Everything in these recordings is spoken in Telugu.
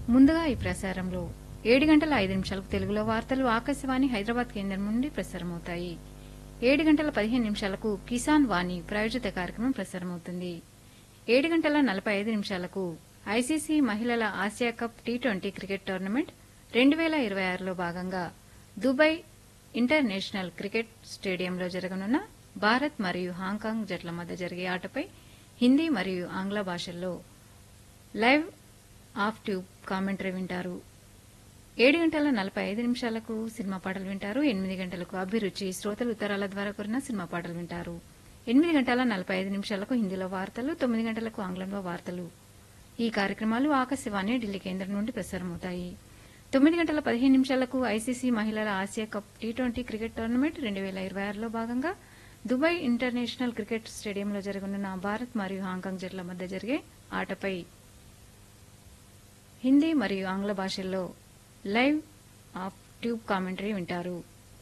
ముందుగా ఈ ప్రసారంలో ఏడు గంటల ఐదు నిమిషాలకు తెలుగులో వార్తలు ఆకాశవాణి హైదరాబాద్ కేంద్రం నుండి ప్రసారమవుతాయి ఏడు గంటల పదిహేను నిమిషాలకు కిసాన్ వాణి ప్రాయోజిత కార్యక్రమం ప్రసారమవుతుంది ఏడు గంటల నలభై ఐదు నిమిషాలకు ఐసీసీ మహిళల Asia cup T twenty cricket tournament రెండు వేల ఇరవై ఆరులో భాగంగా దుబాయ్ ఇంటర్నేషనల్ క్రికెట్ స్టేడియంలో జరగనున్న భారత్ మరియు హాంకాంగ్ జట్ల మధ్య జరిగే ఆటపై హిందీ మరియు ఆంగ్ల భాషల్లో లైవ్ ఆఫ్ ట్యూబ్ కామెంటరీ వింటారు ఏడు గంటల నలభై ఐదు నిమిషాలకు సినిమా పాటలు వింటారు ఎనిమిది గంటలకు అభిరుచి శ్రోతలు ఉత్తరాల ద్వారా కోరిన సినిమా పాటలు వింటారు ఎనిమిది గంటల నలభై ఐదు నిమిషాలకు హిందీలో వార్తలు తొమ్మిది గంటలకు ఆంగ్లంలో వార్తలు ఈ కార్యక్రమాలు ఆకాశవాణి ఢిల్లీ కేంద్రం నుండి ప్రసారమవుతాయి తొమ్మిది గంటల పదిహేను నిమిషాలకు ఐసీసీ మహిళల Asia cup T twenty cricket tournament రెండు వేల ఇరవై ఆరులో భాగంగా దుబాయ్ ఇంటర్నేషనల్ క్రికెట్ స్టేడియంలో జరగనున్న భారత్ మరియు హాంకాంగ్ జట్ల మధ్య జరిగే ఆటపై హిందీ మరియు ఆంగ్ల భాషల్లో లైవ్ ఆఫ్ ట్యూబ్ కామెంటరీ వింటారు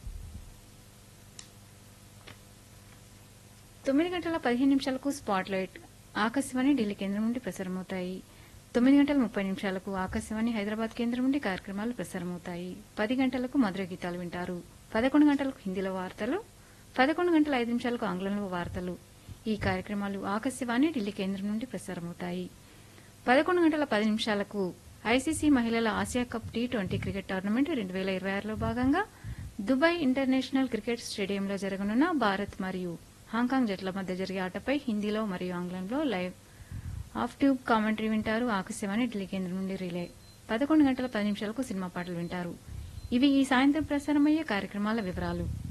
తొమ్మిది గంటల పదిహేను నిమిషాలకు స్పాట్ లైట్ ఆకాశవాణి ఢిల్లీ కేంద్రం నుండి ప్రసారమవుతాయి తొమ్మిది గంటల ముప్పై నిమిషాలకు ఆకాశవాణి హైదరాబాద్ కేంద్రం నుండి కార్యక్రమాలు ప్రసారమవుతాయి పది గంటలకు మధుర గీతాలు వింటారు పదకొండు గంటలకు హిందీలో వార్తలు పదకొండు గంటల ఐదు నిమిషాలకు ఆంగ్లంలో వార్తలు ఈ కార్యక్రమాలు ఆకాశవాణి ఢిల్లీ కేంద్రం నుండి ప్రసారమవుతాయి పదకొండు గంటల పది నిమిషాలకు ఐసీసీ మహిళల Asia cup T twenty cricket tournament రెండు వేల ఇరవై ఆరులో భాగంగా దుబాయ్ ఇంటర్నేషనల్ క్రికెట్ స్టేడియంలో జరగనున్న భారత్ మరియు హాంకాంగ్ జట్ల మధ్య జరిగే ఆటపై హిందీలో మరియు ఆంగ్లంలో లైవ్ ఆఫ్ ట్యూబ్ కామెంటరీ వింటారు ఆకాశవాణి ఢిల్లీ కేంద్రం నుండి రిలే పదకొండు గంటల పది నిమిషాలకు సినిమా పాటలు వింటారు ఇవి ఈ సాయంత్రం ప్రసారమయ్యే కార్యక్రమాల వివరాలు